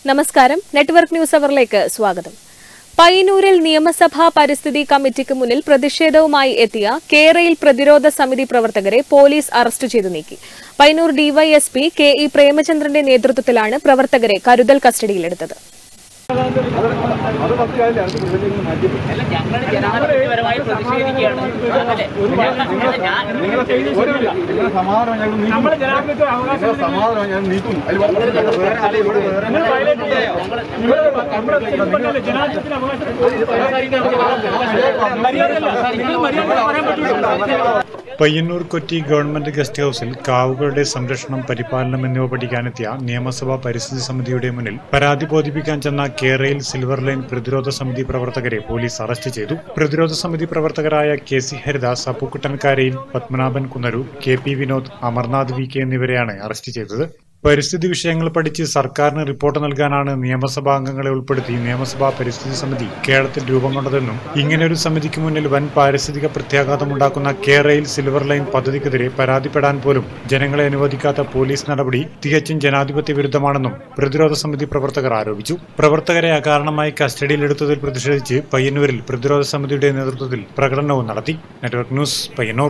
നമസ്കാരം network news അവറിലേക്ക് സ്വാഗതം പയ്യന്നൂരിൽ നിയമസഭാ പരിസ്ഥിതി കമ്മിറ്റിക്ക് മുന്നിൽ പ്രതിഷേധവുമായി എത്തിയ കേരയിൽ പ്രതിരോധ സമിതി പ്രവർത്തകരെ പോലീസ് അറസ്റ്റ് ചെയ്തു നീക്കി പയ്യന്നൂർ ഡിവൈഎസ്പി കെ ഇ പ്രേമചന്ദ്രന്റെ നേതൃത്വത്തിലാണ് പ്രവർത്തകരെ കരുതൽ കസ്റ്റഡിയിലെടുത്തത് അല്ല ഞങ്ങൾ ജനാധിപത്യപരമായി പ്രതിഷേധിക്കുകയാണ് അല്ലേ ഞങ്ങൾ ഞാൻ നിങ്ങളെ സമാധാനം ഞങ്ങൾ നീക്കും. നമ്മുടെ ജനാധിപത്യ അവകാശം നിങ്ങളെ സമാധാനം ഞങ്ങൾ നീക്കും അതിൽ വേറെ വേറെ ആരെയും ഇവിടെ വേറെ നിങ്ങൾ violate ചെയ്തത് നിങ്ങൾ നമ്മുടെ തിരുപ്പതിയിലെ ജനാധിപത്യത്തിന് അവകാശം മര്യാദയല്ല നിങ്ങൾ മര്യാദ പറയാൻ പറ്റില്ല പയ്യന്നൂർ കൊച്ചി ഗവൺമെന്റ് ഗസ്റ്റ് ഹൌസിൽ കാവുകളുടെ സംരക്ഷണം പരിപാലനം എന്നിവ പഠിക്കാനെത്തിയ നിയമസഭാ പരിസ്ഥിതി സമിതിയുടെ മുന്നിൽ പരാതി ബോധിപ്പിക്കാൻ ചെന്ന കേരയിൽ സിൽവർ ലൈൻ പ്രതിരോധ സമിതി പ്രവർത്തകരെ പോലീസ് അറസ്റ്റ് ചെയ്തു പ്രതിരോധ സമിതി പ്രവർത്തകരായ കെ സി ഹരിദാസ് അപ്പുക്കുട്ടൻകാരയിൽ Padmanabhan Kunnaru K P Vinod Amarnath V K എന്നിവരെയാണ് അറസ്റ്റ് ചെയ്തത് പരിസ്ഥിതി വിഷയങ്ങൾ പഠിച്ച് സർക്കാരിന് റിപ്പോർട്ട് നൽകാനാണ് നിയമസഭാ അംഗങ്ങളെ ഉൾപ്പെടുത്തി നിയമസഭാ പരിസ്ഥിതി സമിതി കേരളത്തിൽ രൂപം കൊണ്ടതെന്നും ഇങ്ങനെയൊരു സമിതിക്ക് മുന്നിൽ വൻ പാരിസ്ഥിതിക പ്രത്യാഘാതമുണ്ടാക്കുന്ന കേരയിൽ സിൽവർ ലൈൻ പദ്ധതിക്കെതിരെ പരാതിപ്പെടാൻ പോലും ജനങ്ങളെ അനുവദിക്കാത്ത പോലീസ് നടപടി തികച്ചും ജനാധിപത്യ വിരുദ്ധമാണെന്നും പ്രതിരോധ സമിതി പ്രവർത്തകർ ആരോപിച്ചു പ്രവർത്തകരെ അകാരണമായി കസ്റ്റഡിയിലെടുത്തതിൽ പ്രതിഷേധിച്ച് പയ്യന്നൂരിൽ പ്രതിരോധ സമിതിയുടെ നേതൃത്വത്തിൽ പ്രകടനവും നടത്തി നെറ്റ്വർക്ക് ന്യൂസ് പയ്യന്നൂർ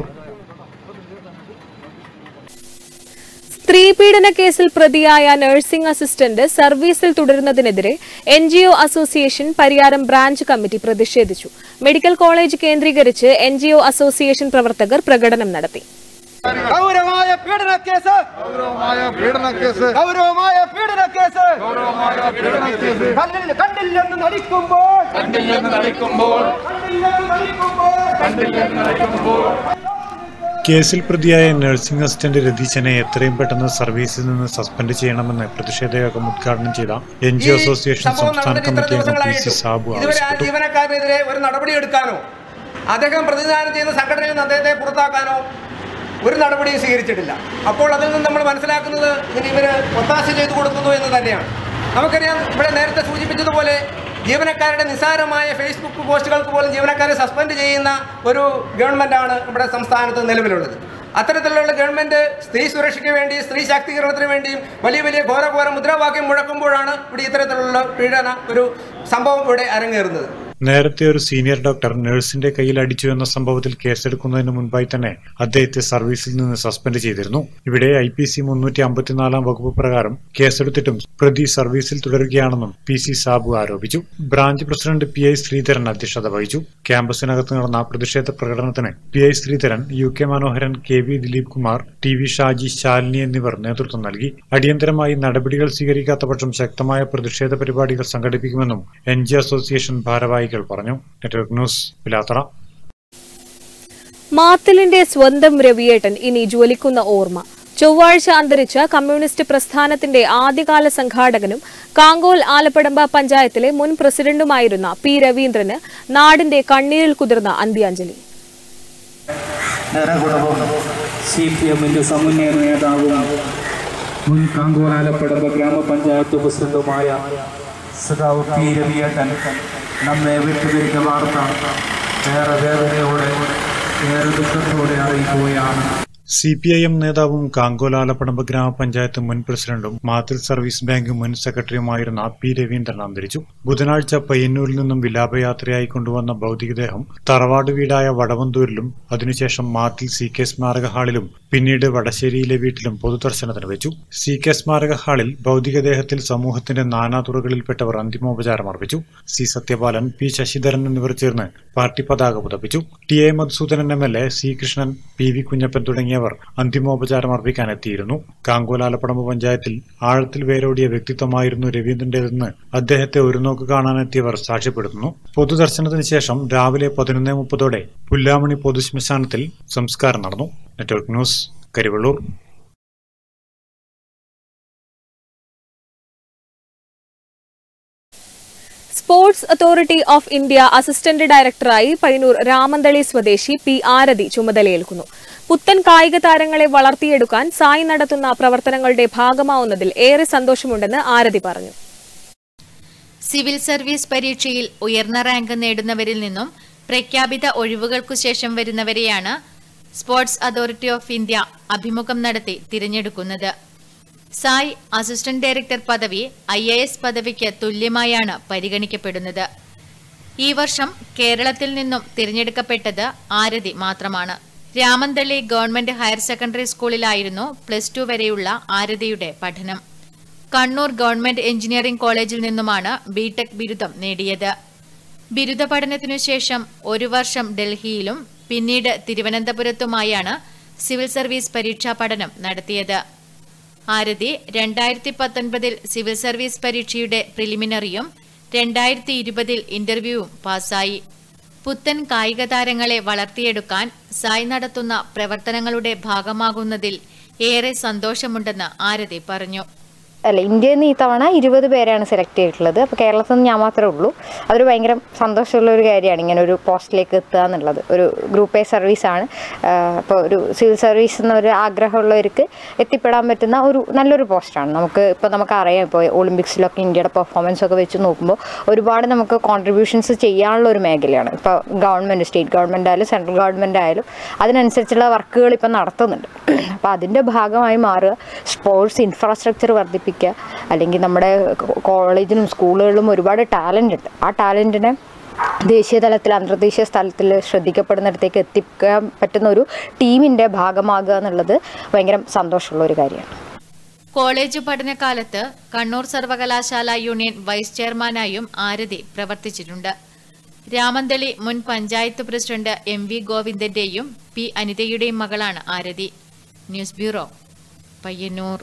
സ്ത്രീപീഡന കേസിൽ പ്രതിയായ നഴ്സിംഗ് അസിസ്റ്റന്റ് സർവീസിൽ തുടരുന്നതിനെതിരെ N G O association Pariyaram branch committee പ്രതിഷേധിച്ചു മെഡിക്കൽ കോളേജ് കേന്ദ്രീകരിച്ച് എൻ ജി ഒ അസോസിയേഷൻ പ്രവർത്തകർ പ്രകടനം നടത്തി ഗൗരവമായ പീഡന കേസ് ഗൗരവമായ പീഡന കേസ് ഗൗരവമായ പീഡന കേസ് ഗൗരവമായ പീഡന കേസ് കണ്ടില്ല കണ്ടില്ലെന്ന് നടിക്കുമ്പോൾ കണ്ടില്ലെന്ന് നടിക്കുമ്പോൾ കണ്ടില്ലെന്ന് നടിക്കുമ്പോൾ കണ്ടില്ലെന്ന് നടിക്കുമ്പോൾ കേസിൽ പ്രതിയായ നഴ്സിംഗ് അസിസ്റ്റന്റ് രതീശനെ എത്രയും പെട്ടെന്ന് സർവീസിൽ നിന്ന് സസ്പെൻഡ് ചെയ്യണമെന്ന് പ്രതിഷേധ യോഗം ഉദ്ഘാടനം ചെയ്ത എൻ ജി ഒ അസോസിയേഷൻ സംഭവം സംസ്ഥാന നടന്നിട്ട് ഇത്ര കമ്മിറ്റി അംഗം പി സി ദിവസങ്ങളായിട്ടും സാബു ഇതുവരെ ആ ആവശ്യപ്പെട്ടു ജീവനക്കാരനെതിരെ ഒരു നടപടി എടുക്കാനോ അദ്ദേഹം പ്രതിദാനം ചെയ്യുന്ന സംഘടനയിൽ നിന്ന് അദ്ദേഹത്തെ പുറത്താക്കാനോ ഒരു നടപടിയും സ്വീകരിച്ചിട്ടില്ല അപ്പോൾ അതിൽ നിന്ന് നമ്മൾ മനസ്സിലാക്കുന്നത് ഇതിന് ഇവര് ഒത്താശ ചെയ്തു കൊടുക്കുന്നു എന്ന് തന്നെയാണ് നമുക്കറിയാം ഇവിടെ നേരത്തെ സൂചിപ്പിച്ചതുപോലെ ജീവനക്കാരുടെ നിസ്സാരമായ ഫേസ്ബുക്ക് പോസ്റ്റുകൾക്ക് പോലും ജീവനക്കാരെ സസ്പെൻഡ് ചെയ്യുന്ന ഒരു ഗവൺമെൻറ്റാണ് ഇവിടെ സംസ്ഥാനത്ത് നിലവിലുള്ളത് അത്തരത്തിലുള്ള ഗവൺമെൻറ് സ്ത്രീ സുരക്ഷയ്ക്ക് വേണ്ടി സ്ത്രീ ശാക്തീകരണത്തിന് വേണ്ടിയും വലിയ വലിയ ഘോരഘോര മുദ്രാവാക്യം മുഴക്കുമ്പോഴാണ് ഇവിടെ ഇത്തരത്തിലുള്ള പീഡന ഒരു സംഭവം ഇവിടെ അരങ്ങേറുന്നത് നേരത്തെ ഒരു സീനിയർ ഡോക്ടർ നഴ്സിന്റെ കയ്യിൽ അടിച്ചു എന്ന സംഭവത്തിൽ കേസെടുക്കുന്നതിന് മുൻപായി തന്നെ അദ്ദേഹത്തെ സർവീസിൽ നിന്ന് സസ്പെൻഡ് ചെയ്തിരുന്നു ഇവിടെ ഐ പി സി മുന്നൂറ്റി അമ്പത്തിനാലാം വകുപ്പ് പ്രകാരം കേസെടുത്തിട്ടും പ്രതി സർവീസിൽ തുടരുകയാണെന്നും പി സി സാബു ആരോപിച്ചു branch president P I Sreedharan അധ്യക്ഷത വഹിച്ചു ക്യാമ്പസിനകത്ത് നടന്ന പ്രതിഷേധ പ്രകടനത്തിന് P I Sreedharan U K Manoharan K V Dileep Kumar T V Shaji Shalini എന്നിവർ നേതൃത്വം നൽകി അടിയന്തരമായി നടപടികൾ സ്വീകരിക്കാത്ത പക്ഷം ശക്തമായ പ്രതിഷേധ പരിപാടികൾ സംഘടിപ്പിക്കുമെന്നും എൻ ജി അസോസിയേഷൻ ഭാരവാഹികൾ പറഞ്ഞു നെറ്റ്വർക്ക് ന്യൂസ് പിലാത്തറ മാത്തിലിന്റെ സ്വന്തം രവിയേട്ടൻ ഇനി ജ്വലിക്കുന്ന ഓർമ്മ ചൊവ്വാഴ്ച അന്തരിച്ച കമ്മ്യൂണിസ്റ്റ് പ്രസ്ഥാനത്തിന്റെ ആദ്യകാല സംഘാടകനും കാങ്കോൽ ആലപ്പടമ്പ പഞ്ചായത്തിലെ മുൻ പ്രസിഡന്റുമായിരുന്ന പി രവീന്ദ്രന് നാടിന്റെ കണ്ണീരിൽ കുതിർന്ന അന്ത്യാഞ്ജലി നിറകുടവും സി പി എമ്മിന്റെ സമുന്നയ നേതാവും മുൻ കാങ്കോലാലപ്പടമ്പ ഗ്രാമപഞ്ചായത്ത് പ്രസിഡന്റുമായ സഖാവ് പി രവിയേട്ടൻ നമ്മെ വിട്ടുപിരിച്ച വാർത്ത ഏറെ വേദനയോടെ ഏറെ ദുഃഖത്തോടെ അറിയിക്കുകയാണ് സി പി ഐ എം നേതാവും കാങ്കോലാലപ്പടമ്പ് ഗ്രാമപഞ്ചായത്ത് മുൻ പ്രസിഡന്റും മാത്തിൽ സർവീസ് ബാങ്ക് മുൻ സെക്രട്ടറിയുമായിരുന്ന പി രവീന്ദ്രൻ അന്തരിച്ചു ബുധനാഴ്ച പയ്യന്നൂരിൽ നിന്നും വിലാപയാത്രയായി കൊണ്ടുവന്ന ഭൗതികദേഹം തറവാട് വീടായ വടവന്തൂരിലും അതിനുശേഷം മാത്തിൽ സി കെ സ്മാരക ഹാളിലും പിന്നീട് വടശ്ശേരിയിലെ വീട്ടിലും പൊതുദർശനത്തിന് വെച്ചു സി കെ സ്മാരക ഹാളിൽ ഭൗതികദേഹത്തിൽ സമൂഹത്തിന്റെ നാനാതുറകളിൽപ്പെട്ടവർ അന്തിമോപചാരം അർപ്പിച്ചു സി സത്യപാലൻ പി ശശിധരൻ എന്നിവർ ചേർന്ന് പാർട്ടി പതാക പുതപ്പിച്ചു T A Madhusoodanan M L A C Krishnan P V Kunhappan തുടങ്ങിയവർ അന്തിമോപചാരം അർപ്പിക്കാൻ എത്തിയിരുന്നു കാങ്കോലാലപ്പടമ്പ് പഞ്ചായത്തിൽ ആഴത്തിൽ വേരോടിയ വ്യക്തിത്വമായിരുന്നു രവീന്ദ്രന്റേതെന്ന് അദ്ദേഹത്തെ ഒരു നോക്ക് കാണാനെത്തിയവർ സാക്ഷ്യപ്പെടുത്തുന്നു പൊതുദർശനത്തിന് ശേഷം രാവിലെ പതിനൊന്ന് മുപ്പതോടെ പുല്ലാമണി പൊതുശ്മശാനത്തിൽ സംസ്കാരം നടന്നു network news Karivellur sports authority of India assistant ഡയറക്ടറായി പയ്യന്നൂർ രാമന്തളി സ്വദേശി പി ആരതി ചുമതലയേൽക്കുന്നു പുത്തൻ കായിക താരങ്ങളെ വളർത്തിയെടുക്കാൻ സായി നടത്തുന്ന പ്രവർത്തനങ്ങളുടെ ഭാഗമാവുന്നതിൽ ഏറെ സന്തോഷമുണ്ടെന്ന് ആരതി പറഞ്ഞു സിവിൽ സർവീസ് പരീക്ഷയിൽ ഉയർന്ന റാങ്ക് നേടുന്നവരിൽ നിന്നും പ്രഖ്യാപിത ഒഴിവുകൾക്കു ശേഷം വരുന്നവരെയാണ് സ്പോർട്സ് അതോറിറ്റി ഓഫ് ഇന്ത്യ അഭിമുഖം നടത്തി തിരഞ്ഞെടുക്കുന്നത് സായ് അസിസ്റ്റന്റ് ഡയറക്ടർ പദവി ഐ എ എസ് പദവിക്ക് തുല്യമായാണ് പരിഗണിക്കപ്പെടുന്നത് ഈ വർഷം കേരളത്തിൽ നിന്നും തിരഞ്ഞെടുക്കപ്പെട്ടത് ആരതി മാത്രമാണ് രാമന്തള്ളി ഗവൺമെന്റ് ഹയർ സെക്കൻഡറി സ്കൂളിലായിരുന്നു പ്ലസ് ടു വരെയുള്ള ആരതിയുടെ പഠനം കണ്ണൂർ ഗവൺമെന്റ് എഞ്ചിനീയറിംഗ് കോളേജിൽ നിന്നുമാണ് ബിടെക് ബിരുദം നേടിയത് ബിരുദ പഠനത്തിനു ശേഷം ഒരു വർഷം ഡൽഹിയിലും പിന്നീട് തിരുവനന്തപുരത്തുമായാണ് സിവിൽ സർവീസ് പരീക്ഷാ പഠനം നടത്തിയത് ആരതി രണ്ടായിരത്തി പത്തൊൻപതിൽ സിവിൽ സർവീസ് പരീക്ഷയുടെ പ്രിലിമിനറിയും രണ്ടായിരത്തി ഇരുപതിൽ ഇന്റർവ്യൂവും പാസായി പുത്തൻ കായിക താരങ്ങളെ വളർത്തിയെടുക്കാൻ സായ് നടത്തുന്ന പ്രവർത്തനങ്ങളുടെ ഭാഗമാകുന്നതിൽ ഏറെ സന്തോഷമുണ്ടെന്ന് ആരതി പറഞ്ഞു അല്ല ഇന്ത്യയിൽ നിന്ന് ഈ തവണ ഇരുപത് പേരാണ് സെലക്ട് ചെയ്തിട്ടുള്ളത് അപ്പോൾ കേരളത്തിൽ നിന്ന് ഞാൻ മാത്രമേ ഉള്ളൂ അതൊരു ഭയങ്കര സന്തോഷമുള്ള ഒരു കാര്യമാണ് ഇങ്ങനെ ഒരു പോസ്റ്റിലേക്ക് എത്തുക എന്നുള്ളത് ഒരു ഗ്രൂപ്പ് എ സർവീസാണ് അപ്പോൾ ഒരു സിവിൽ സർവീസ് എന്നൊരു ആഗ്രഹമുള്ളവർക്ക് എത്തിപ്പെടാൻ പറ്റുന്ന ഒരു നല്ലൊരു പോസ്റ്റാണ് നമുക്ക് ഇപ്പോൾ നമുക്കറിയാം ഇപ്പോൾ ഒളിമ്പിക്സിലൊക്കെ ഇന്ത്യയുടെ പെർഫോമൻസ് ഒക്കെ വെച്ച് നോക്കുമ്പോൾ ഒരുപാട് നമുക്ക് കോൺട്രിബ്യൂഷൻസ് ചെയ്യാനുള്ള ഒരു മേഖലയാണ് ഇപ്പോൾ ഗവൺമെൻറ് സ്റ്റേറ്റ് ഗവൺമെൻറ് ആയാലും സെൻട്രൽ ഗവൺമെൻറ് ആയാലും അതിനനുസരിച്ചുള്ള വർക്കുകൾ ഇപ്പം നടത്തുന്നുണ്ട് അപ്പോൾ അതിൻ്റെ ഭാഗമായി മാറുക സ്പോർട്സ് ഇൻഫ്രാസ്ട്രക്ചർ വർദ്ധിപ്പിക്കുക അല്ലെങ്കിൽ നമ്മുടെ കോളേജിലും സ്കൂളുകളിലും ഒരുപാട് ടാലൻ്റ് ഉണ്ട് ആ ടാലൻറ്റിനെ ദേശീയ തലത്തിൽ അന്തർദേശീയ തലത്തിൽ ശ്രദ്ധിക്കപ്പെടുന്നിടത്തേക്ക് എത്തിക്കാൻ പറ്റുന്ന ഒരു ടീമിൻ്റെ ഭാഗമാകുക എന്നുള്ളത് ഭയങ്കര സന്തോഷമുള്ള ഒരു കാര്യമാണ് കോളേജ് പഠനകാലത്ത് കണ്ണൂർ സർവകലാശാല യൂണിയൻ വൈസ് ചെയർമാനായും ആരതി പ്രവർത്തിച്ചിട്ടുണ്ട് രാമന്തളി മുൻ പഞ്ചായത്ത് പ്രസിഡന്റ് എം വി ഗോവിന്ദന്റെയും പി അനിതയുടെയും മകളാണ് ആരതി ന്യൂസ് ബ്യൂറോ പയ്യന്നൂർ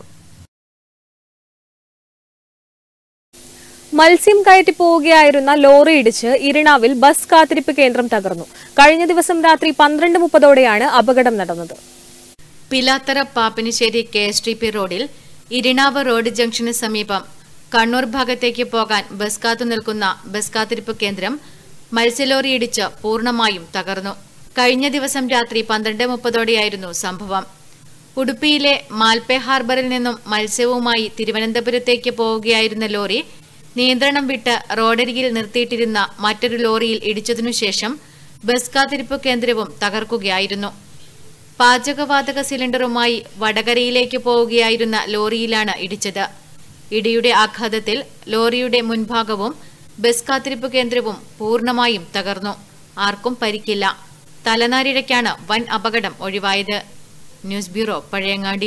മത്സ്യം കയറ്റി പോവുകയായിരുന്ന ലോറി ഇടിച്ച് ഇരിണാവിൽ ബസ് കാത്തിരിപ്പ് കേന്ദ്രം തകർന്നു കഴിഞ്ഞ ദിവസം രാത്രി പന്ത്രണ്ട് മുപ്പതോടെയാണ് അപകടം നടന്നത് Pilathara Pappinisseri K S T P റോഡിൽ ഇരിണാവ് റോഡ് ജംഗ്ഷന് സമീപം കണ്ണൂർ ഭാഗത്തേക്ക് പോകാൻ ബസ് കാത്തു നിൽക്കുന്ന ബസ് കാത്തിരിപ്പ് കേന്ദ്രം മത്സ്യലോറി ഇടിച്ച് പൂർണ്ണമായും തകർന്നു കഴിഞ്ഞ ദിവസം രാത്രി പന്ത്രണ്ട് മുപ്പതോടെയായിരുന്നു സംഭവം ഉടുപ്പിയിലെ മാൽപ്പെ ഹാർബറിൽ നിന്നും മത്സ്യവുമായി തിരുവനന്തപുരത്തേക്ക് പോവുകയായിരുന്ന ലോറി നിയന്ത്രണം വിട്ട് റോഡരികിൽ നിർത്തിയിട്ടിരുന്ന മറ്റൊരു ലോറിയിൽ ഇടിച്ചതിനുശേഷം ബസ് കാത്തിരിപ്പ് കേന്ദ്രവും തകർക്കുകയായിരുന്നു പാചകവാതക സിലിണ്ടറുമായി വടകരയിലേക്ക് പോവുകയായിരുന്ന ലോറിയിലാണ് ഇടിച്ചത് ഇടിയുടെ ആഘാതത്തിൽ ലോറിയുടെ മുൻഭാഗവും ബസ് കാത്തിരിപ്പ് കേന്ദ്രവും പൂർണ്ണമായും തകർന്നു ആർക്കും പരിക്കില്ല തലനാരിഴയ്ക്കാണ് വൻ അപകടം ഒഴിവായത് news bureau Pazhayangadi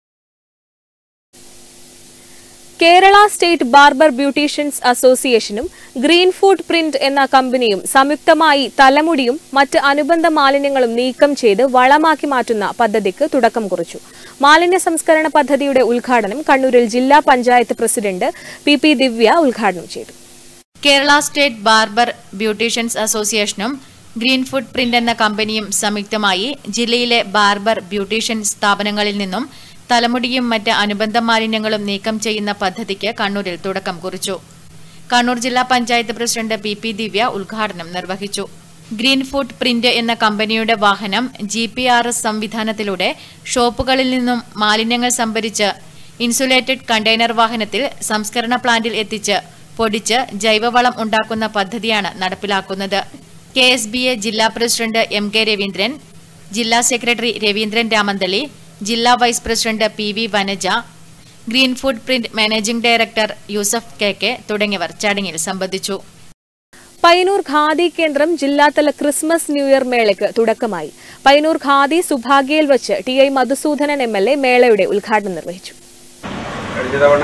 Kerala state barber beauticians അസോസിയേഷനും ഗ്രീൻ ഫുഡ് പ്രിന്റ് എന്ന കമ്പനിയും സംയുക്തമായി തലമുടിയും മറ്റ് അനുബന്ധ മാലിന്യങ്ങളും നീക്കം ചെയ്ത് വളമാക്കി മാറ്റുന്ന പദ്ധതിക്ക് തുടക്കം കുറിച്ചു മാലിന്യ സംസ്കരണ പദ്ധതിയുടെ ഉദ്ഘാടനം കണ്ണൂരിൽ ജില്ലാ panchayat president P P Divya ഉദ്ഘാടനം ചെയ്തു കേരള സ്റ്റേറ്റ് ബാർബർ ബ്യൂട്ടീഷ്യൻസ് അസോസിയേഷനും ഗ്രീൻ ഫുഡ് പ്രിന്റ് എന്ന കമ്പനിയും സംയുക്തമായി ജില്ലയിലെ ബാർബർ ബ്യൂട്ടീഷ്യൻ സ്ഥാപനങ്ങളിൽ നിന്നും തലമുടിയും മറ്റ് അനുബന്ധ മാലിന്യങ്ങളും നീക്കം ചെയ്യുന്ന പദ്ധതിക്ക് കണ്ണൂരിൽ തുടക്കം കുറിച്ചു കണ്ണൂർ ജില്ലാ panchayat president P P Divya ഉദ്ഘാടനം നിർവഹിച്ചു ഗ്രീൻ ഫുഡ് പ്രിന്റ് എന്ന കമ്പനിയുടെ വാഹനം ജി പി ആർ എസ് സംവിധാനത്തിലൂടെ ഷോപ്പുകളിൽ നിന്നും മാലിന്യങ്ങൾ സംഭരിച്ച് ഇൻസുലേറ്റഡ് കണ്ടെയ്നർ വാഹനത്തിൽ സംസ്കരണ പ്ലാന്റിൽ എത്തിച്ച് പൊടിച്ച് ജൈവവളം ഉണ്ടാക്കുന്ന പദ്ധതിയാണ് നടപ്പിലാക്കുന്നത് കെ എസ് ബി എ ജില്ലാ പ്രസിഡന്റ് എം കെ രവീന്ദ്രൻ ജില്ലാ സെക്രട്ടറി രവീന്ദ്രൻ രാമന്തളി ജില്ലാ vice president P V Vanaja green food print managing director Yusuf K K തുടങ്ങിയവർ ചടങ്ങിൽ സംബന്ധിച്ചു പയ്യന്നൂർ ഖാദി കേന്ദ്രം ജില്ലാതല ക്രിസ്മസ് ന്യൂ ഇയർ മേളയ്ക്ക് തുടക്കമായി പയ്യന്നൂർ ഖാദി സുഭാഗ്യയിൽ വച്ച് T I Madhusoodanan M L A മേളയുടെ ഉദ്ഘാടനം നിർവഹിച്ചു കഴിഞ്ഞ തവണ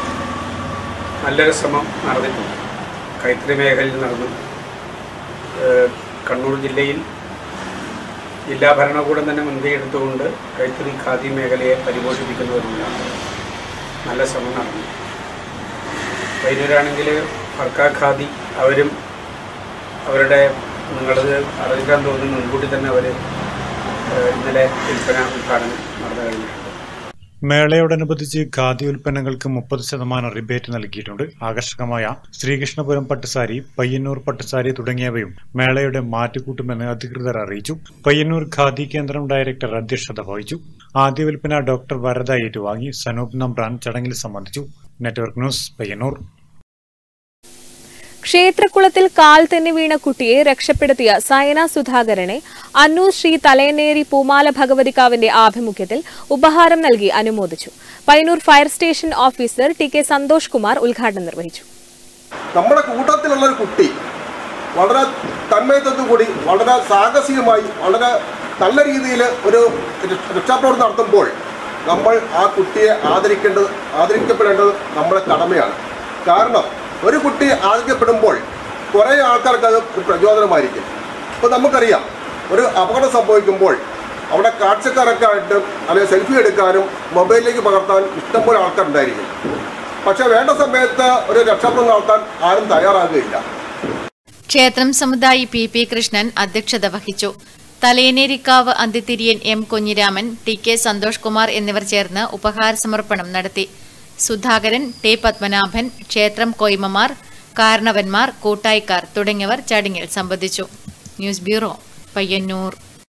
നല്ലൊരു ശ്രമം നടന്നിട്ടുണ്ട് കൈത്തറി മേഖലയിൽ നടന്നു ഏഹ് കണ്ണൂർ ജില്ലയിൽ ജില്ലാ ഭരണകൂടം തന്നെ മുൻകൈ എടുത്തുകൊണ്ട് കൈത്തറി ഖാദി മേഖലയെ പരിപോഷിപ്പിക്കുന്നതിനുള്ള നല്ല ശ്രമം നടന്നു വൈദ്യുരാണെങ്കിൽ ഫർക്ക ഖാദി അവരും അവരുടെ നിങ്ങളത് അറിയിക്കാൻ തോന്നുന്നു മുൻകൂട്ടി തന്നെ അവർ ഇന്നലെ വിൽപ്പന ഉദ്ഘാടനം നടന്നു കഴിഞ്ഞിട്ടുണ്ട് മേളയോടനുബന്ധിച്ച് ഖാദി ഉൽപ്പന്നങ്ങൾക്ക് മുപ്പത് ശതമാനം റിബേറ്റ് നൽകിയിട്ടുണ്ട് ആകർഷകമായ ശ്രീകൃഷ്ണപുരം പട്ടുസാരി പയ്യന്നൂർ പട്ടുസാരി തുടങ്ങിയവയും മേളയുടെ മാറ്റുകൂട്ടുമെന്ന് അധികൃതർ അറിയിച്ചു പയ്യന്നൂർ ഖാദി കേന്ദ്രം ഡയറക്ടർ അധ്യക്ഷത വഹിച്ചു ആദ്യ വിൽപ്പന ഡോക്ടർ വരദ ഏറ്റുവാങ്ങി സനൂപ് നമ്പ്രാൻ ചടങ്ങിൽ സംബന്ധിച്ചു നെറ്റ്വർക്ക് ന്യൂസ് പയ്യന്നൂർ ക്ഷേത്രക്കുളത്തിൽ കാൽ തന്നെ വീണ കുട്ടിയെ രക്ഷപ്പെടുത്തിയ സയന സുധാകരനെ അന്നൂർ ശ്രീ തലയനേരി പൂമാല ഭഗവതിക്കാവിന്റെ ആഭിമുഖ്യത്തിൽ ഉപഹാരം നൽകി അനുമോദിച്ചു Payyanur fire station officer T K Santhosh Kumar ഉദ്ഘാടനം നിർവഹിച്ചു നമ്മുടെ കൂട്ടത്തിലുള്ള ഒരു കുട്ടി വളരെ തന്മയത്വത്തോടു കൂടി വളരെ സാഹസികമായി വളരെ നല്ല രീതിയിൽ ഒരു രക്ഷാപ്രവർത്തനം നടത്തുമ്പോൾ നമ്മൾ ആ കുട്ടിയെ ആദരിക്കേണ്ടത് ആദരിക്കപ്പെടേണ്ടത് നമ്മുടെ കടമയാണ് കാരണം ഒരു കുട്ടി ആദരിക്കപ്പെടുമ്പോൾ കുറേ ആൾക്കാർക്ക് അത് ഒരു പ്രചോദനമായിരിക്കും ഇപ്പോൾ നമുക്കറിയാം ഒരു അപകടം സംഭവിക്കുമ്പോൾ അവിടെ കാഴ്ചക്കാരൊക്കെ ആയിട്ട് അല്ലെങ്കിൽ സെൽഫി എടുക്കാനും മൊബൈലിലേക്ക് പകർത്താൻ ഇഷ്ടംപോലെ ആൾക്കാരുണ്ടായിരിക്കും പക്ഷേ വേണ്ട സമയത്ത് ഒരു രക്ഷാപ്രവർത്തനം നടത്താൻ ആരും തയ്യാറാകുകയില്ല ക്ഷേത്രം സമുദായി പി പി കൃഷ്ണൻ അധ്യക്ഷത വഹിച്ചു തലയനേരിക്കാവ് അന്തിത്തിരിയൻ M Kunhiraman T K Santhosh Kumar എന്നിവർ ചേർന്ന് ഉപഹാര സമർപ്പണം നടത്തി സുധാകരൻ ടി പത്മനാഭൻ ക്ഷേത്രം കൊയ്മമാർ കാരണവന്മാർ കൂട്ടായിക്കാർ തുടങ്ങിയവർ ചടങ്ങിൽ സംബന്ധിച്ചു ന്യൂസ് ബ്യൂറോ പയ്യന്നൂർ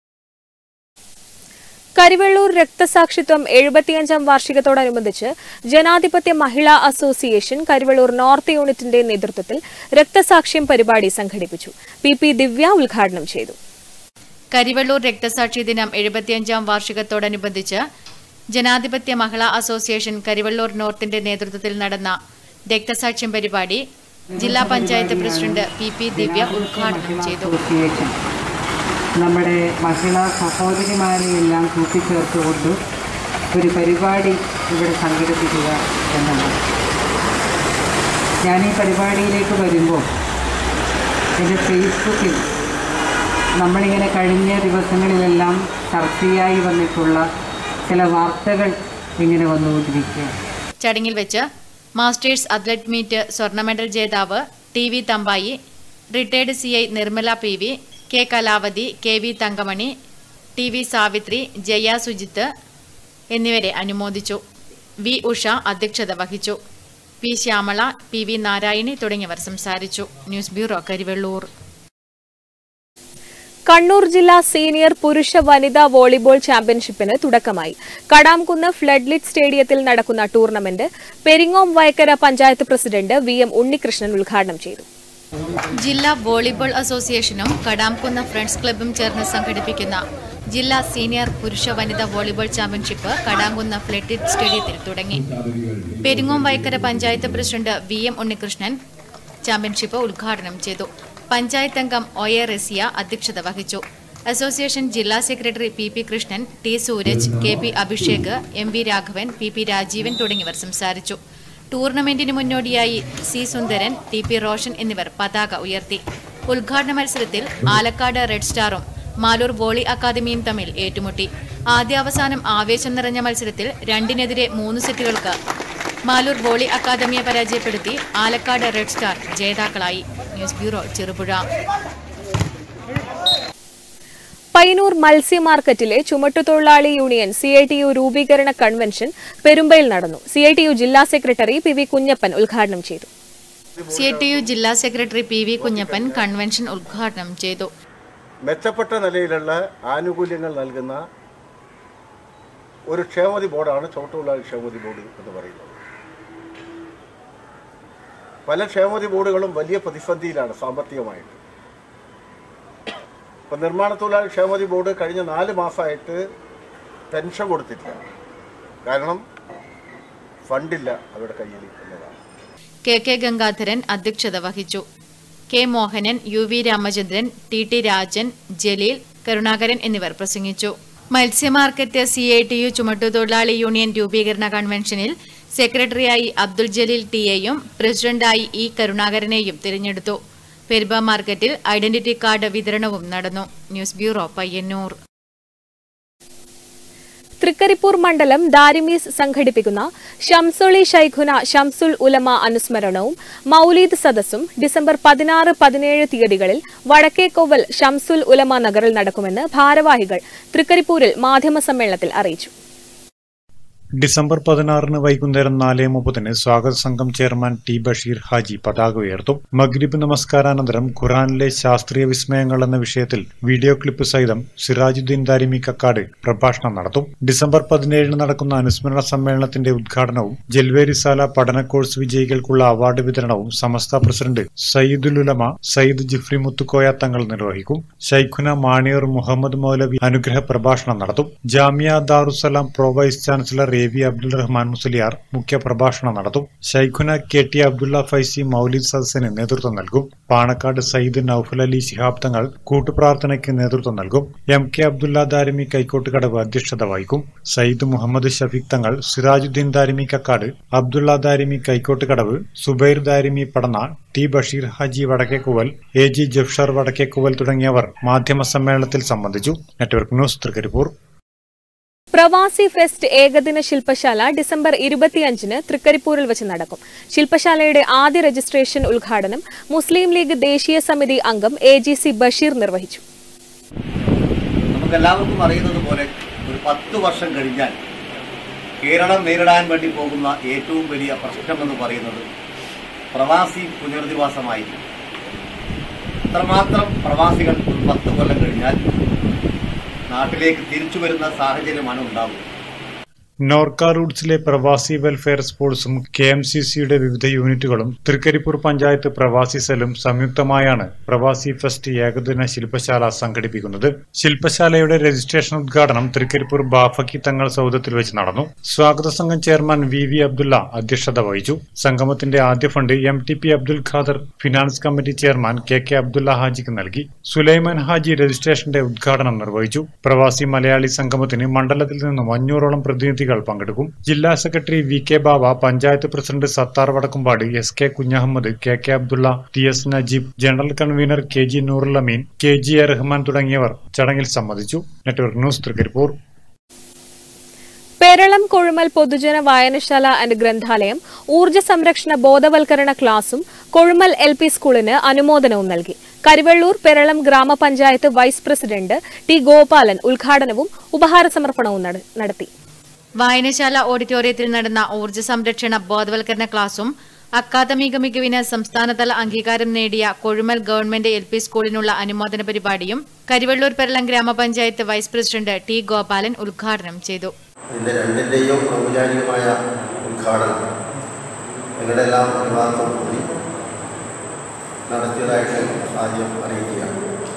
കരിവെള്ളൂർ രക്തസാക്ഷിത്വം എഴുപത്തിയഞ്ചാം വാർഷികത്തോടനുബന്ധിച്ച് ജനാധിപത്യ മഹിളാ അസോസിയേഷൻ കരിവെള്ളൂർ നോർത്ത് യൂണിറ്റിന്റെ നേതൃത്വത്തിൽ രക്തസാക്ഷ്യം പരിപാടി സംഘടിപ്പിച്ചു പി പി ദിവ്യ ഉദ്ഘാടനം ചെയ്തു കരിവള്ളൂർ രക്തസാക്ഷി ദിനം എഴുപത്തിയഞ്ചാം വാർഷികത്തോടനുബന്ധിച്ച് ജനാധിപത്യ മഹിളാ അസോസിയേഷൻ കരിവള്ളൂർ നോർത്തിന്റെ നേതൃത്വത്തിൽ നടന്ന രക്തസാക്ഷ്യം പരിപാടി ജില്ലാ panchayat president P P Divya ഉദ്ഘാടനം ചെയ്തു അസോസിയേഷൻ നമ്മുടെ മഹിളാ സഹോദരിമാരെയെല്ലാം കൂട്ടിച്ചേർത്തുകൊണ്ട് ഒരു പരിപാടി ഇവിടെ സംഘടിപ്പിക്കുക എന്നുള്ളത് ഞാൻ ഈ പരിപാടിയിലേക്ക് വരുമ്പോൾ എൻ്റെ ഫേസ്ബുക്കിൽ നമ്മളിങ്ങനെ കഴിഞ്ഞ ദിവസങ്ങളിലെല്ലാം ചർച്ചയായി വന്നിട്ടുള്ള ചില വാർത്തകൾ ഇങ്ങനെ വന്നുകൊണ്ടിരിക്കുകയാണ് ചടങ്ങിൽ വെച്ച് മാസ്റ്റേഴ്സ് അത്ലറ്റ് മീറ്റ് സ്വർണ്ണ മെഡൽ ജേതാവ് T V Thampayi retired C I Nirmala P V K Kalavathi K V Thankamani T V Savithri Jaya Sujith എന്നിവരെ അനുമോദിച്ചു വി ഉഷ അധ്യക്ഷത വഹിച്ചു P Shyamala P V Narayani തുടങ്ങിയവർ സംസാരിച്ചു ന്യൂസ് ബ്യൂറോ കരിവെള്ളൂർ കണ്ണൂർ ജില്ലാ സീനിയർ പുരുഷ വനിതാ വോളിബോൾ ചാമ്പ്യൻഷിപ്പിന് തുടക്കമായി കടാംകുന്ന് ഫ്ലഡ്ലിറ്റ് സ്റ്റേഡിയത്തിൽ നടക്കുന്ന tournament Peringome Vayakkara panchayat president V M Unnikrishnan ഉദ്ഘാടനം ചെയ്തു ജില്ലാ വോളിബോൾ അസോസിയേഷനും കടാംകുന്ന ഫ്രണ്ട്സ് ക്ലബ്ബും ചേർന്ന് സംഘടിപ്പിക്കുന്ന ജില്ലാ സീനിയർ പുരുഷ വനിതാ വോളിബോൾ ചാമ്പ്യൻഷിപ്പ് കടാംകുന്ന ഫ്ലഡിറ്റ് സ്റ്റേഡിയത്തിൽ തുടങ്ങി Peringome Vayakkara panchayat president V M Unnikrishnan championship ഉദ്ഘാടനം ചെയ്തു പഞ്ചായത്ത് അംഗം ഒ എ റസിയ അധ്യക്ഷത വഹിച്ചു അസോസിയേഷൻ ജില്ലാ secretary P P Krishnan T Sooraj K P Abhishek M V Raghavan P P Rajeevan തുടങ്ങിയവർ സംസാരിച്ചു ടൂർണമെന്റിന് മുന്നോടിയായി C Sundaran T P Roshan എന്നിവർ പതാക ഉയർത്തി ഉദ്ഘാടന മത്സരത്തിൽ ആലക്കാട് റെഡ് സ്റ്റാറും മാലൂർ വോളി അക്കാദമിയും തമ്മിൽ ഏറ്റുമുട്ടി ആദ്യാവസാനം ആവേശം നിറഞ്ഞ മത്സരത്തിൽ രണ്ടിനെതിരെ മൂന്ന് സെറ്റുകൾക്ക് മാലൂർ വോളി അക്കാദമിയെ പരാജയപ്പെടുത്തി ആലക്കാട് റെഡ് സ്റ്റാർ ജേതാക്കളായി ന്യൂസ് ബ്യൂറോ ചെറുപുഴ പയ്യന്നൂർ മത്സ്യ മാർക്കറ്റിലെ ചുമട്ടുതൊഴിലാളി union C I T U രൂപീകരണ കൺവെൻഷൻ പെരുമ്പയിൽ നടന്നു സി ഐ ടി യു ജില്ലാ സെക്രട്ടറി പി വി കുഞ്ഞപ്പൻ ഉദ്ഘാടനം ചെയ്തു സി ഐ ടി യു ജില്ലാ secretary P V Kunhappan convention ഉദ്ഘാടനം ചെയ്തു മെച്ചപ്പെട്ട നിലയിലുള്ള ആനുകൂല്യങ്ങൾ നൽകുന്ന ഒരു ക്ഷേമതി ബോർഡാണ് ചുമട്ടുതൊഴിലാളി ക്ഷേമതി ബോർഡ് എന്ന് പറയുന്നത് പല ക്ഷേമതി ബോർഡുകളും വലിയ പ്രതിസന്ധിയിലാണ് സാമ്പത്തികമായിട്ട് ഇപ്പം നിർമ്മാണ തൊഴിലാളി ക്ഷേമതി ബോർഡ് കഴിഞ്ഞ നാല് മാസമായിട്ട് പെൻഷൻ കൊടുത്തിട്ടില്ല കാരണം ഫണ്ടില്ല അവരുടെ കയ്യിൽ എന്നതാണ് കെ കെ ഗംഗാധരൻ അധ്യക്ഷത വഹിച്ചു K Mohanan U V Ramachandran T T Rajan Jaleel Karunakaran എന്നിവർ പ്രസംഗിച്ചു മത്സ്യമാർക്കറ്റ് സി ഐ ടി യു ചുമട്ടുതൊഴിലാളി യൂണിയൻ രൂപീകരണ കൺവെൻഷനിൽ സെക്രട്ടറിയായി അബ്ദുൾ ജലീൽ ടി എയും പ്രസിഡന്റായി ഇ കരുണാകരനെയും തിരഞ്ഞെടുത്തു പെരുമ്പ മാർക്കറ്റിൽ ഐഡന്റിറ്റി കാർഡ് വിതരണവും നടന്നു ന്യൂസ് ബ്യൂറോ പയ്യന്നൂർ തൃക്കരിപ്പൂർ മണ്ഡലം ദാരിമീസ് സംഘടിപ്പിക്കുന്ന ഷംസുളി ഷൈഖുന ഷംസുൽ ഉലമ അനുസ്മരണവും മൌലീദ് സദസ്സും ഡിസംബർ പതിനാറ് പതിനേഴ് തീയതികളിൽ വടക്കേക്കോവൽ ഷംസുൽ ഉലമ നഗറിൽ നടക്കുമെന്ന് ഭാരവാഹികൾ തൃക്കരിപ്പൂരിൽ മാധ്യമസമ്മേളനത്തിൽ അറിയിച്ചു ഡിസംബർ പതിനാറിന് വൈകുന്നേരം നാല് മുപ്പതിന് സ്വാഗത സംഘം ചെയർമാൻ ടി ബഷീർ ഹാജി പതാക ഉയർത്തും മഗ്രിബ് നമസ്കാരാനന്തരം ഖുറാനിലെ ശാസ്ത്രീയ വിസ്മയങ്ങൾ എന്ന വിഷയത്തിൽ വീഡിയോ ക്ലിപ്പ് സഹിതം സിറാജുദ്ദീൻ ദാരിമി കക്കാട് പ്രഭാഷണം നടത്തും ഡിസംബർ പതിനേഴിന് നടക്കുന്ന അനുസ്മരണ സമ്മേളനത്തിന്റെ ഉദ്ഘാടനവും ജൽവേരിസാല പഠന കോഴ്സ് വിജയികൾക്കുള്ള അവാർഡ് വിതരണവും സമസ്ത പ്രസിഡന്റ് സയ്യിദുലുലമ സയ്യിദ് ജിഫ്രി മുത്തുക്കോയ തങ്ങൾ നിർവഹിക്കും ഷൈഖുന മാണിയർ മുഹമ്മദ് മൗലവി അനുഗ്രഹ പ്രഭാഷണം നടത്തും Jamia Darussalam pro vice chancellor A V Abdul Rahman Musliyar മുഖ്യ പ്രഭാഷണം നടത്തും ഷൈഖുന കെ ടി അബ്ദുള്ള ഫൈസി മൗലിദ് സദസ്സിന് നേതൃത്വം നൽകും പാണക്കാട് സയ്യിദ് നൌഫൽ അലി ശിഹാബ് തങ്ങൾ കൂട്ടുപ്രാർത്ഥനയ്ക്ക് നേതൃത്വം നൽകും എം കെ അബ്ദുള്ള ദാരിമി കൈക്കോട്ട് കടവ് അധ്യക്ഷത വഹിക്കും സയ്യിദ് മുഹമ്മദ് ഷഫീഖ് തങ്ങൾ Sirajuddin Darimi Kakkad Abdulla Darimi Kaikottu Kadavu Zubair Darimi Padanna T Basheer Haji Vadakkekuval A G Jafshar Vadakkekuval തുടങ്ങിയവർ മാധ്യമ സമ്മേളനത്തിൽ സംബന്ധിച്ചു നെറ്റ്വർക്ക് ന്യൂസ് തൃക്കരിപ്പൂർ പ്രവാസി ഫെസ്റ്റ് ഏകദിന ശില്പശാല ഡിസംബർ ഇരുപത്തിയഞ്ചിന് തൃക്കരിപ്പൂരിൽ വെച്ച് നടക്കും ശില്പശാലയുടെ ആദ്യ രജിസ്ട്രേഷൻ ഉദ്ഘാടനം മുസ്ലിം ലീഗ് ദേശീയ സമിതി അംഗം എ ജി സി ബഷീർ നിർവഹിച്ചു നമുക്കെല്ലാവർക്കും അറിയുന്നത് പോലെ ഒരു പത്ത് വർഷം കഴിഞ്ഞാൽ കേരളം നേരിടാൻ വേണ്ടി പോകുന്ന ഏറ്റവും വലിയ പ്രശ്നമെന്ന് പറയുന്നത് പ്രവാസി പുനരധിവാസമായിരിക്കും അത്രമാത്രം പ്രവാസികൾ ഒരു പത്ത് കൊല്ലം കഴിഞ്ഞാൽ നാട്ടിലേക്ക് തിരിച്ചു വരുന്ന സാഹചര്യമാണ് ഉണ്ടാവുക നോർക്ക റൂട്ട്സിലെ പ്രവാസി വെൽഫെയർ സ്പോർട്സും കെ എം സി സിയുടെ വിവിധ യൂണിറ്റുകളും തൃക്കരിപ്പൂർ പഞ്ചായത്ത് പ്രവാസി സെല്ലും സംയുക്തമായാണ് പ്രവാസി ഫെസ്റ്റ് ഏകദിന ശില്പശാല സംഘടിപ്പിക്കുന്നത് ശില്പശാലയുടെ രജിസ്ട്രേഷൻ ഉദ്ഘാടനം തൃക്കരിപ്പൂർ ബാഫക്കി തങ്ങൾ സൗദത്തിൽ വെച്ച് നടന്നു സ്വാഗത സംഘം ചെയർമാൻ വി വി അബ്ദുള്ള അധ്യക്ഷത വഹിച്ചു സംഗമത്തിന്റെ ആദ്യ fund M T P Abdul Khader finance committee chairman K K Abdulla ഹാജിക്ക് നൽകി സുലൈമാൻ ഹാജി രജിസ്ട്രേഷന്റെ ഉദ്ഘാടനം നിർവഹിച്ചു പ്രവാസി മലയാളി സംഗമത്തിന് മണ്ഡലത്തിൽ നിന്നും അഞ്ഞൂറോളം പ്രതിനിധികൾ പങ്കെടുക്കും ജില്ലാ secretary V K Baba panchayat president Sathar Vadakkumpad S K Kunhahammad K K Abdulla T S Najeeb general convener K G Noorul Ameen K G A Rahman തുടങ്ങിയവർ ചടങ്ങിൽ സംബന്ധിച്ചു നെറ്റ്വർക്ക് ന്യൂസ് തൃക്കരിപ്പൂർ പേരളം കൊഴുമൽ പൊതുജന വായനശാല ആൻഡ് ഗ്രന്ഥാലയം ഊർജ്ജ സംരക്ഷണ ബോധവൽക്കരണ ക്ലാസും കൊഴുമൽ എൽ പി സ്കൂളിന് അനുമോദനവും നൽകി കരിവെള്ളൂർ പെരളം ഗ്രാമപഞ്ചായത്ത് വൈസ് പ്രസിഡന്റ് ടി ഗോപാലൻ ഉദ്ഘാടനവും ഉപഹാര സമർപ്പണവും നട- നടത്തി വായനശാല ഓഡിറ്റോറിയത്തിൽ നടന്ന ഊർജ്ജ സംരക്ഷണ ബോധവൽക്കരണ ക്ലാസും അക്കാദമിക മികവിന് സംസ്ഥാനതല അംഗീകാരം നേടിയ കൊഴുമൽ ഗവൺമെന്റ് എൽ പി സ്കൂളിനുള്ള അനുമോദന പരിപാടിയും കരിവള്ളൂർ പെരളം ഗ്രാമപഞ്ചായത്ത് വൈസ് പ്രസിഡന്റ് ടി ഗോപാലൻ ഉദ്ഘാടനം ചെയ്തു ഇതിൻ്റെ രണ്ടിൻ്റെയും ഔപചാരികമായ ഉദ്ഘാടനം നിങ്ങളുടെ എല്ലാം അനുവാദത്തോടു കൂടി നടത്തിയതായിട്ട് ആദ്യം അറിയിക്കുകയാണ്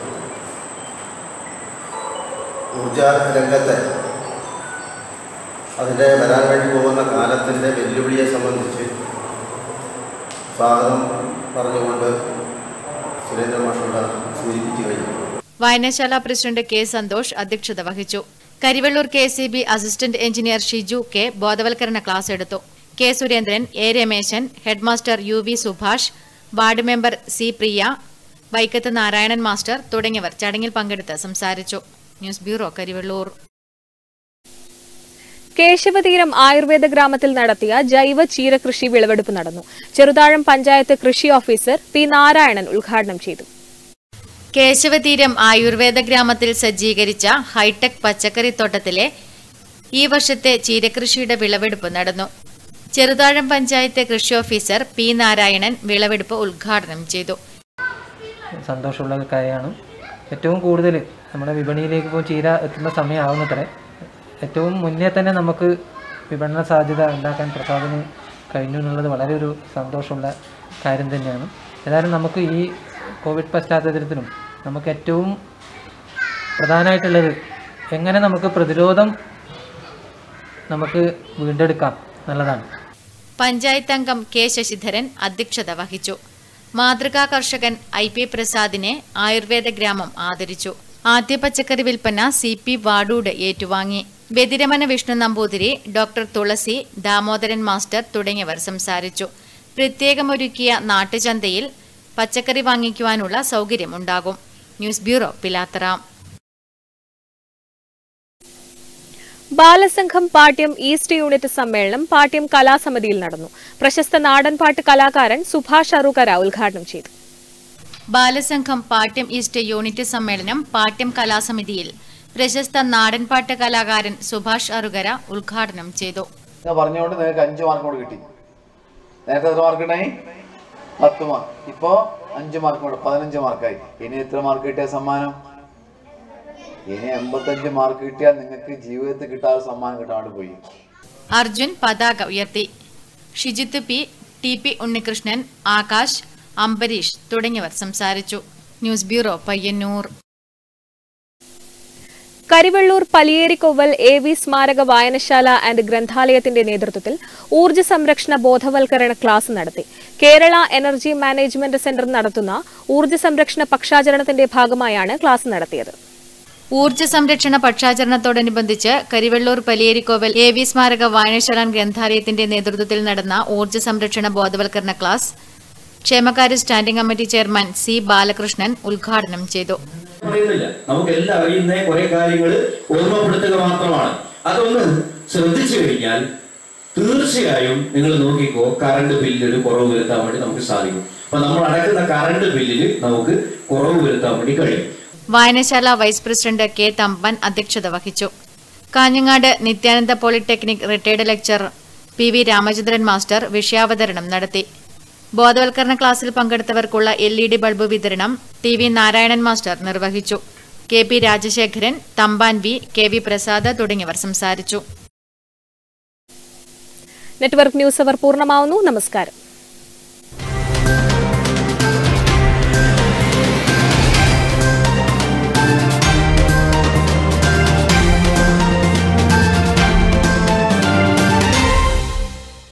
ഊർജ രംഗത്തെ അതിൻ്റെ വരാൻ വേണ്ടി പോകുന്ന കാലത്തിൻ്റെ വെല്ലുവിളിയെ സംബന്ധിച്ച് സ്വാഗതം പറഞ്ഞുകൊണ്ട് സുരേന്ദ്ര മാഷോട് സൂചിപ്പിച്ചു കഴിഞ്ഞു വായനശാല പ്രസിഡന്റ് കെ സന്തോഷ് അധ്യക്ഷത വഹിച്ചു Karivellur K C B assistant engineer Shiju K ബോധവൽക്കരണ ക്ലാസ് എടുത്തു K Surendran A Rameshan headmaster U V Subhash ward member C Priya Vaikath Narayanan master തുടങ്ങിയവർ ചടങ്ങിൽ പങ്കെടുത്ത് സംസാരിച്ചു ന്യൂസ് ബ്യൂറോ കരിവള്ളൂർ കേശവതീരം ആയുർവേദ ഗ്രാമത്തിൽ നടത്തിയ ജൈവ ചീരകൃഷി വിളവെടുപ്പ് നടന്നു ചെറുതാഴം പഞ്ചായത്ത് കൃഷി ഓഫീസർ പി നാരായണൻ ഉദ്ഘാടനം ചെയ്തു കേശവതീരം ആയുർവേദ ഗ്രാമത്തിൽ സജ്ജീകരിച്ച ഹൈടെക് പച്ചക്കറിത്തോട്ടത്തിലെ ഈ വർഷത്തെ ചീരകൃഷിയുടെ വിളവെടുപ്പ് നടന്നു ചെറുതാഴം പഞ്ചായത്ത് കൃഷി ഓഫീസർ പി നാരായണൻ വിളവെടുപ്പ് ഉദ്ഘാടനം ചെയ്തു സന്തോഷമുള്ള ഒരു കാര്യമാണ് ഏറ്റവും കൂടുതൽ നമ്മുടെ വിപണിയിലേക്ക് ഇപ്പോൾ ചീര എത്തുന്ന സമയമാവുന്നത്രേ ഏറ്റവും മുന്നേ തന്നെ നമുക്ക് വിപണന സാധ്യത ഉണ്ടാക്കാൻ പ്രസാദിന് കഴിഞ്ഞു എന്നുള്ളത് വളരെ ഒരു സന്തോഷമുള്ള കാര്യം തന്നെയാണ് ഏതായാലും നമുക്ക് ഈ കോവിഡ് പശ്ചാത്തലത്തിലും നമുക്ക് ഏറ്റവും പ്രധാനമായിട്ടുള്ളത് എങ്ങനെ നമുക്ക് പ്രതിരോധം നമുക്ക് വീണ്ടെടുക്കാം എന്നുള്ളതാണ് പഞ്ചായത്ത് അംഗം കെ ശശിധരൻ അധ്യക്ഷത വഹിച്ചു മാതൃകാ കർഷകൻ ഐ പി പ്രസാദിനെ ആയുർവേദ ഗ്രാമം ആദരിച്ചു ആദ്യ പച്ചക്കറി വിൽപ്പന സി പി വാടൂട് ഏറ്റുവാങ്ങി ബദിരമന വിഷ്ണു നമ്പൂതിരി ഡോക്ടർ തുളസി ദാമോദരൻ മാസ്റ്റർ തുടങ്ങിയവർ സംസാരിച്ചു പ്രത്യേകമൊരുക്കിയ നാട്ടുചന്തയിൽ പച്ചക്കറി വാങ്ങിക്കുവാനുള്ള സൗകര്യമുണ്ടാകും news bureau Pilathara Balasangham Pattiam east unit സമ്മേളനം പാട്യം കലാസമിതിയിൽ നടന്നു പ്രശസ്ത നാടൻപാട്ട് കലാകാരൻ സുഭാഷ് അറുകര ഉദ്ഘാടനം ചെയ്തു ബാലസംഘം പാട്യം ഈസ്റ്റ് യൂണിറ്റ് സമ്മേളനം പാട്യം കലാസമിതിയിൽ പ്രശസ്ത നാടൻപാട്ട് കലാകാരൻ സുഭാഷ് അറുകര ഉദ്ഘാടനം ചെയ്തു ഞാൻ പറഞ്ഞുകൊണ്ട് നിങ്ങൾക്ക് അഞ്ച് മാർക്ക് കൂടെ കിട്ടി നേരത്തെ എത്ര മാർക്ക് ഉണ്ടായി പത്ത് മാർക്ക് ഇപ്പോൾ അഞ്ച് മാർക്ക് കൂടെ പതിനഞ്ച് മാർക്കായി ഇനി എത്ര മാർക്ക് കിട്ടിയ സമ്മാനം ഇനി എൺപത്തഞ്ച് മാർക്ക് കിട്ടിയാൽ നിങ്ങൾക്ക് ജീവിതത്തിൽ കിട്ടാതെ സമ്മാനം കിട്ടാണ്ട് പോയി അർജുൻ പതാക ഉയർത്തി Shijith P T P Unnikrishnan Akash Ambareesh തുടങ്ങിയവർ സംസാരിച്ചു news bureau Payyanur Karivellur Paliyerikkovval A V സ്മാരക വായനശാല ആൻഡ് ഗ്രന്ഥാലയത്തിന്റെ നേതൃത്വത്തിൽ ഊർജ്ജ സംരക്ഷണ ബോധവൽക്കരണ ക്ലാസ് നടത്തി കേരള എനർജി മാനേജ്മെന്റ് സെന്റർ നടത്തുന്ന ഊർജ്ജ സംരക്ഷണ പക്ഷാചരണത്തിന്റെ ഭാഗമായാണ് ക്ലാസ് നടത്തിയത് ഊർജ്ജ സംരക്ഷണ പക്ഷാചരണത്തോടനുബന്ധിച്ച് കരിവെള്ളൂർ പലിയേരിക്കോവൽ എ വി സ്മാരക വായനശാല ഗ്രന്ഥാലയത്തിന്റെ നേതൃത്വത്തിൽ നടന്ന ഊർജ്ജ സംരക്ഷണ ബോധവൽക്കരണ ക്ലാസ് ക്ഷേമകാര്യ standing committee chairman C Balakrishnan ഉദ്ഘാടനം ചെയ്തു പറയുന്നില്ല നമുക്ക് എല്ലാം അറിയുന്ന കുറെ കാര്യങ്ങൾ ഓർമ്മപ്പെടുത്തുക മാത്രമാണ് അതൊന്ന് ശ്രദ്ധിച്ചു കഴിഞ്ഞാൽ തീർച്ചയായും നിങ്ങൾ നോക്കിക്കോ കറണ്ട് ബില്ലിൽ ഒരു കുറവ് വരുത്താൻ വേണ്ടി നമുക്ക് സാധിക്കും അപ്പൊ നമ്മൾ അടക്കുന്ന കറണ്ട് ബില്ലിൽ നമുക്ക് കുറവ് വരുത്താൻ വേണ്ടി കഴിയും വായനശാല വൈസ് പ്രസിഡന്റ് കെ തമ്പൻ അധ്യക്ഷത വഹിച്ചു Kanhangad Nithyananda polytechnic retired lecture P V Ramachandran master വിഷയാവതരണം നടത്തി ബോധവൽക്കരണ ക്ലാസ്സിൽ പങ്കെടുത്തവർക്കുള്ള എൽ ഇ ഡി ബൾബ് വിതരണം ടി വി നാരായണൻ മാസ്റ്റർ നിർവഹിച്ചു K P Rajasekharan Thamban V K V Prasad തുടങ്ങിയവർ സംസാരിച്ചു നെറ്റ്വർക്ക് ന്യൂസ് അവർ പൂർണ്ണമാവുന്നു നമസ്കാരം